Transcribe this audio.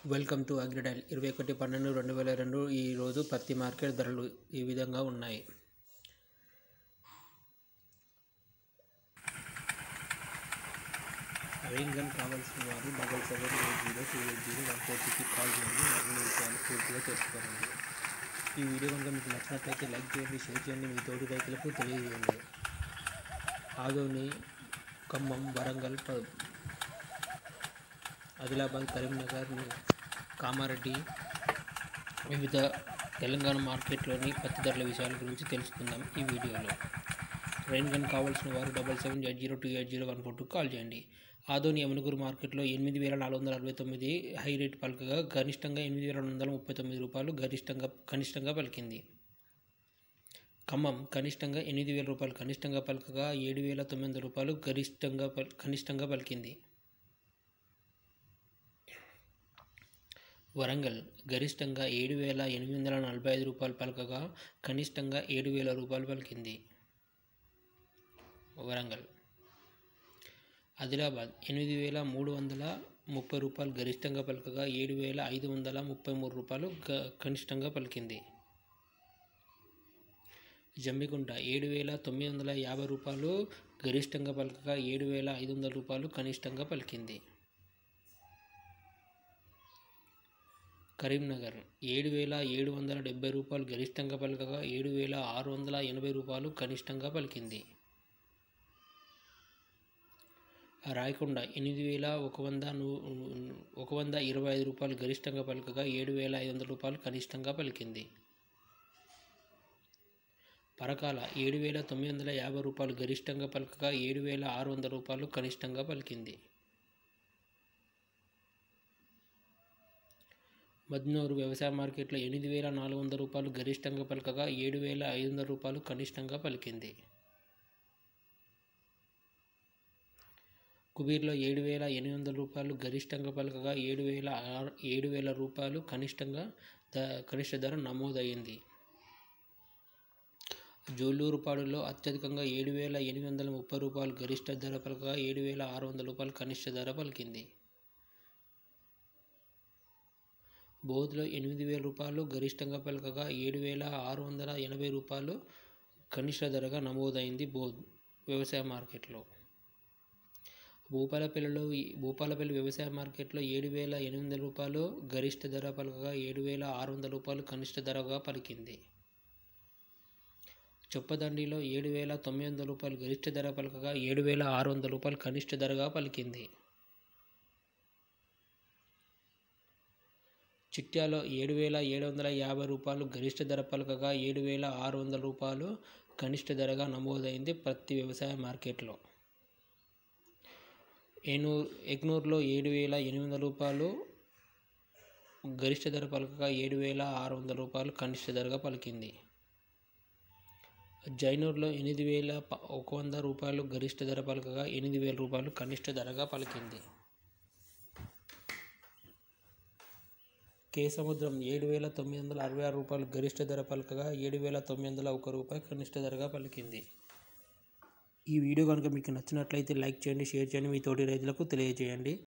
welcome to అగ్రిటైల్ ఇరవై ఒకటి పన్నెండు రెండు వేల రెండు ఈరోజు పత్తి మార్కెట్ ధరలు ఈ విధంగా ఉన్నాయి రైన్ గన్ కావాల్సిన వారు double seven eight zero two eight zero one four సిక్స్కి కాల్ చేయండి మరిన్ని విషయాలు పూర్తిగా తెలుసుకోండి ఈ వీడియో కనుక మీకు నచ్చినట్లయితే లైక్ చేయండి షేర్ చేయండి మీ తోటి రైతులకు తెలియజేయండి ఆదోని ఖమ్మం వరంగల్ ప- ఆదిలాబాద్ కరీంనగర్ కామారెడ్డి వివిధ తెలంగాణ మార్కెట్లోని పత్తి ధరల విషయాల గురించి తెలుసుకుందాం ఈ వీడియోలో రైన్ గన్ కావాల్సిన వారు double seven eight zero two eight zero one four two call చేయండి ఆదోని యమనగురు మార్కెట్లో ఎనిమిది వేల నాలుగు వందల అరవై తొమ్మిది హై రేట్ పలకగా గరిష్టంగా ఎనిమిది వేల రెండు వందల ముప్పై తొమ్మిది రూపాయలు గరిష్టంగా కనిష్టంగా పలికింది ఖమ్మం కనిష్టంగా ఎనిమిది వేల రూపాయలు కనిష్టంగా పలకగా ఏడు వేల తొమ్మిది వందల రూపాయలు గరిష్టంగా పల్ కనిష్టంగా పలికింది వరంగల్ గరిష్టంగా ఏడు వేల ఎనిమిది వందల నలభై ఐదు రూపాయలు పలకగా కనిష్టంగా ఏడు వేల రూపాయలు పలికింది వరంగల్ ఆదిలాబాద్ ఎనిమిది వేల మూడు వందల ముప్పై రూపాయలు గరిష్టంగా పలకగా ఏడు వేల ఐదు వందల ముప్పై మూడు రూపాయలు గ కనిష్టంగా పలికింది జమ్మికుంట ఏడు వేల తొమ్మిది వందల యాభై రూపాయలు గరిష్టంగా పలకగా ఏడు వేల ఐదు వందల రూపాయలు కనిష్టంగా పలికింది కరీంనగర్ ఏడు వేల ఏడు వందల డెబ్బై రూపాయలు గరిష్టంగా పలకగా ఏడు వేల ఆరు వందల ఎనభై రూపాయలు కనిష్టంగా పలికింది రాయకొండ ఎనిమిది వేల ఒక వంద ను- ఒక వంద ఇరవై ఐదు రూపాయలు గరిష్టంగా పలకగా ఏడు వేల ఐదు వందల రూపాయలు కనిష్టంగా పలికింది పరకాల ఏడు వేల తొమ్మిది వందల యాభై రూపాయలు గరిష్టంగా పలకగా ఏడు వేల ఆరు వందల రూపాయలు కనిష్టంగా పలికింది మద్నూరు వ్యవసాయ మార్కెట్లో ఎనిమిది వేల నాలుగు వందల రూపాయలు గరిష్టంగా పలకగా ఏడు వేల ఐదు వందల రూపాయలు కనిష్టంగా పలికింది కుబీర్లో ఏడు వేల ఎనిమిది వందల రూపాయలు గరిష్టంగా పలకగా ఏడు వేల ఆరు ఏడు వేల రూపాయలు కనిష్టంగా ద కనిష్ట ధర నమోదయ్యింది జోలూరుపాడులో అత్యధికంగా ఏడు వేల ఎనిమిది వందల ముప్పై రూపాయలు గరిష్ట ధర పలకగా ఏడు వేల ఆరు వందల రూపాయలు కనిష్ట ధర పలికింది బోధ్లో ఎనిమిది వేల రూపాయలు గరిష్టంగా పలకగా ఏడు వేల ఆరు వందల ఎనభై రూపాయలు కనిష్ట ధరగా నమోదైంది బోధ్ వ్యవసాయ మార్కెట్లో భూపాలపల్లిలో భూపాలపల్లి వ్యవసాయ మార్కెట్లో ఏడు వేల ఎనిమిది వందల రూపాయలు గరిష్ట ధర పలకగా ఏడు వేల ఆరు వందల రూపాయలు కనిష్ట ధరగా పలికింది చొప్పదండిలో ఏడు వేల తొమ్మిది వందల రూపాయలు గరిష్ట ధర పలకగా ఏడు వేల ఆరు వందల రూపాయలు కనిష్ట ధరగా పలికింది చిట్యాలో ఏడు వేల ఏడు వందల యాభై రూపాయలు గరిష్ట ధర పలకగా ఏడు వేల ఆరు వందల రూపాయలు కనిష్ట ధరగా నమోదైంది ప్రతి వ్యవసాయ మార్కెట్లో ఏనూరు ఎగ్నూరులో ఏడు వేల ఎనిమిది వందల రూపాయలు గరిష్ట ధర పలకగా ఏడు వేల ఆరు వందల రూపాయలు కనిష్ట ధరగా పలికింది జైనూరులో ఎనిమిది వేల ప- ఒక వంద రూపాయలు గరిష్ట ధర పలకగా ఎనిమిది వేల రూపాయలు కనిష్ట ధరగా పలికింది కే సముద్రం ఏడు వేల తొమ్మిది వందల అరవై ఆరు రూపాయలు గరిష్ట ధర పలకగా ఏడు వేల తొమ్మిది వందల ఒక రూపాయి కనిష్ట ధరగా పలికింది ఈ వీడియో కనుక మీకు నచ్చినట్లయితే లైక్ చేయండి షేర్ చేయండి మీ తోటి రైతులకు తెలియజేయండి